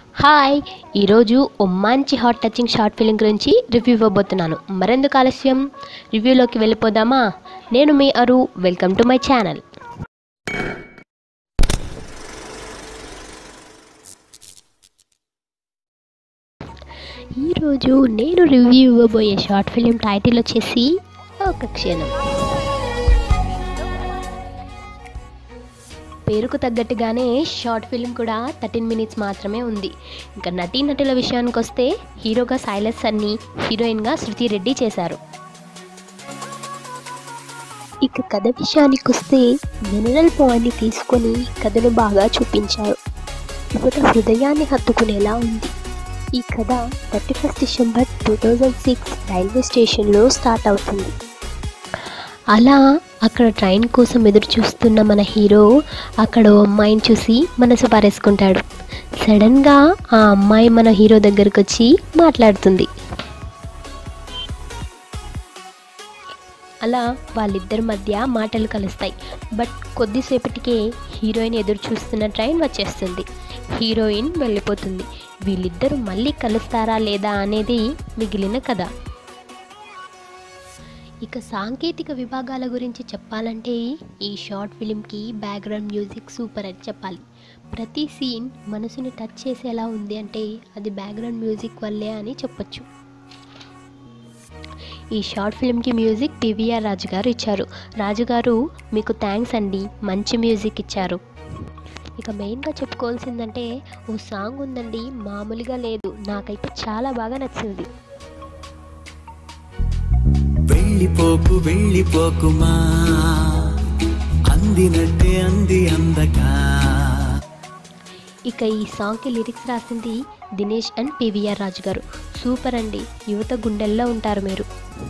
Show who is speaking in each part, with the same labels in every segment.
Speaker 1: hi ఈరోజు ఓ మంచి హాట్ టచింగ్ షార్ట్ ఫిలిం గురించి రివ్యూ ఇవ్వబోతున్నాను మరెందుకు ఆలస్యం రివ్యూలోకి వెళ్ళిపోదామా నేను మీ అరు వెల్కమ్ టు మై ఛానల్ ఈరోజు నేను రివ్యూ ఇవ్వబోయే షార్ట్ ఫిలిం టైటిల్ వచ్చేసి ఒక క్షణం పేరుకు తగ్గట్టుగానే షార్ట్ ఫిల్మ్ కూడా థర్టీన్ మినిట్స్ మాత్రమే ఉంది ఇంకా నటీనటుల విషయానికి వస్తే హీరోగా సైలస్ సన్ని హీరోయిన్గా శృతి రెడ్డి చేశారు ఇక కథ విషయానికి వస్తే జనరల్ పాయింట్ని తీసుకొని కథను బాగా చూపించారు యువత హృదయాన్ని హత్తుకునేలా ఉంది ఈ కథ thirty first December two thousand six railway స్టేషన్లో స్టార్ట్ అవుతుంది అలా అక్కడ ట్రైన్ కోసం ఎదురు చూస్తున్న మన హీరో అక్కడ ఓ అమ్మాయిని చూసి మనసు పారేసుకుంటాడు సడన్గా ఆ అమ్మాయి మన హీరో దగ్గరకు వచ్చి మాట్లాడుతుంది అలా వాళ్ళిద్దరి మధ్య మాటలు కలుస్తాయి బట్ కొద్దిసేపటికే హీరోయిన్ ఎదురు చూస్తున్న ట్రైన్ వచ్చేస్తుంది హీరోయిన్ వెళ్ళిపోతుంది వీళ్ళిద్దరూ మళ్ళీ కలుస్తారా లేదా అనేది మిగిలిన కథ ఇక సాంకేతిక విభాగాల గురించి చెప్పాలంటే ఈ షార్ట్ ఫిలింకి బ్యాక్గ్రౌండ్ మ్యూజిక్ సూపర్ అని చెప్పాలి ప్రతి సీన్ మనసుని టచ్ చేసేలా ఉంది అంటే అది బ్యాక్గ్రౌండ్ మ్యూజిక్ వల్లే అని చెప్పొచ్చు ఈ షార్ట్ ఫిల్మ్కి మ్యూజిక్ పివిఆర్ రాజు గారు ఇచ్చారు రాజుగారు మీకు థ్యాంక్స్ అండి మంచి మ్యూజిక్ ఇచ్చారు ఇక మెయిన్గా చెప్పుకోవాల్సిందంటే ఓ సాంగ్ ఉందండి మామూలుగా లేదు నాకైతే చాలా బాగా నచ్చింది
Speaker 2: వెళ్ళిపోకు వెళ్ళిపోకుమా అందినట్టే అంది అందగా
Speaker 1: ఇక ఈ సాంగ్కి లిరిక్స్ రాసింది దినేష్ అండ్ పివిఆర్ రాజు గారు సూపర్ అండి యువత గుండెల్లో ఉంటారు మీరు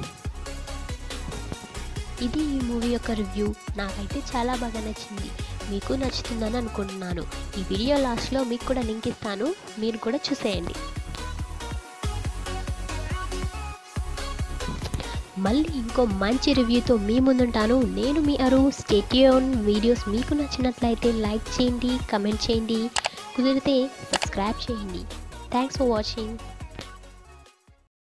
Speaker 1: ఇది ఈ మూవీ యొక్క రివ్యూ నాకైతే చాలా బాగా నచ్చింది మీకు నచ్చుతుందని అనుకుంటున్నాను ఈ వీడియో లాస్ట్లో మీకు కూడా లింక్ ఇస్తాను మీరు కూడా చూసేయండి మళ్ళీ ఇంకో మంచి రివ్యూతో మీ ముందుంటాను నేను మీ అరు స్టేట్యూన్ వీడియోస్ మీకు నచ్చినట్లయితే లైక్ చేయండి కమెంట్ చేయండి కుదిరితే సబ్స్క్రైబ్ చేయండి థ్యాంక్స్ ఫర్ వాచింగ్